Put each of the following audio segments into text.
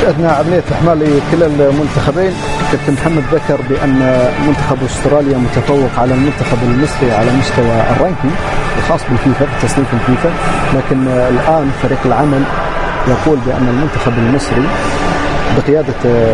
اثناء عمليه الاحمال لكلا المنتخبين كابتن محمد ذكر بان منتخب استراليا متفوق على المنتخب المصري على مستوى الرانكينج الخاص بالفيفا بتصنيف الفيفا لكن الان فريق العمل يقول بان المنتخب المصري بقياده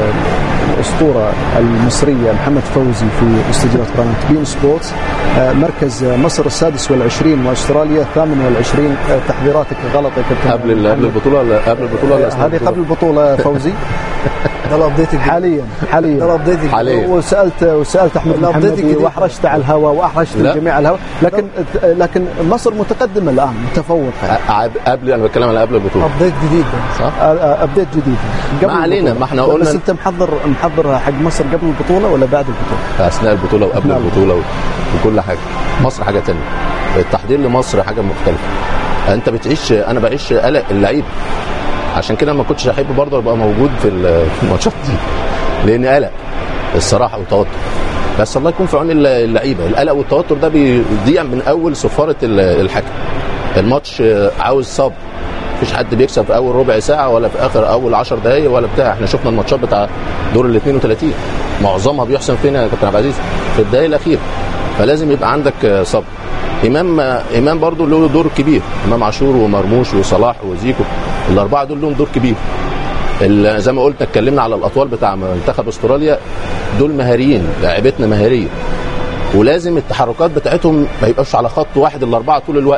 الاسطوره المصريه محمد فوزي في استديوهات قناه بين سبورتس مركز مصر السادس والعشرين واستراليا الثامن والعشرين تحذيراتك غلط يا كابتن قبل قبل البطوله ولا قبل البطوله ولا هذه قبل البطوله فوزي ده الابديت حاليا حاليا ده الابديت حاليا وسالت وسالت احمد الأبديت محمدي الجديد. واحرجت على الهواء واحرجت لا. الجميع على الهواء لكن لكن مصر متقدمه الان متفوقه عب- قبل انا بتكلم على قبل البطوله ابديت جديد ده صح؟ ابديت جديد قبل ما علينا، البطولة. ما احنا لا، قلنا- بس انت محضر محضر حق مصر قبل البطوله ولا بعد البطوله؟ اثناء البطوله وقبل أثناء البطوله وكل حاجه مصر حاجه تانية التحضير لمصر حاجه مختلفه انت بتعيش انا بعيش قلق اللعيب عشان كده ما كنتش احب برضه ابقى موجود في ال- في الماتشات دي لان قلق الصراحه وتوتر بس الله يكون في عون الل- اللعيبه القلق والتوتر ده بيضيع من اول صفاره ال- الحكم الماتش عاوز صبر مفيش حد بيكسب في اول ربع ساعه ولا في اخر اول 10 دقائق ولا بتاع احنا شفنا الماتشات بتاع دور ال 32 معظمها بيحسن فينا يا كابتن عبد العزيز في الدقائق الاخيره فلازم يبقى عندك صبر امام امام برضو له دور كبير امام عاشور ومرموش وصلاح وزيكو الاربعه دول لهم دور كبير ال- زي ما قلت اتكلمنا على الاطوال بتاع منتخب استراليا دول مهاريين لاعبتنا مهاريه ولازم التحركات بتاعتهم ما يبقاش على خط واحد الاربعه طول الوقت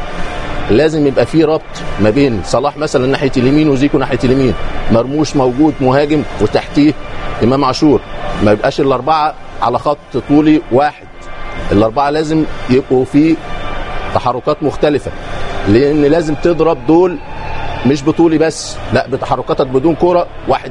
لازم يبقى في ربط ما بين صلاح مثلا ناحيه اليمين وزيكو ناحيه اليمين مرموش موجود مهاجم وتحتيه امام عاشور ما يبقاش الاربعه على خط طولي واحد الاربعه لازم يبقوا في تحركات مختلفه لان لازم تضرب دول مش بطولي بس لا بتحركاتك بدون كرة واحد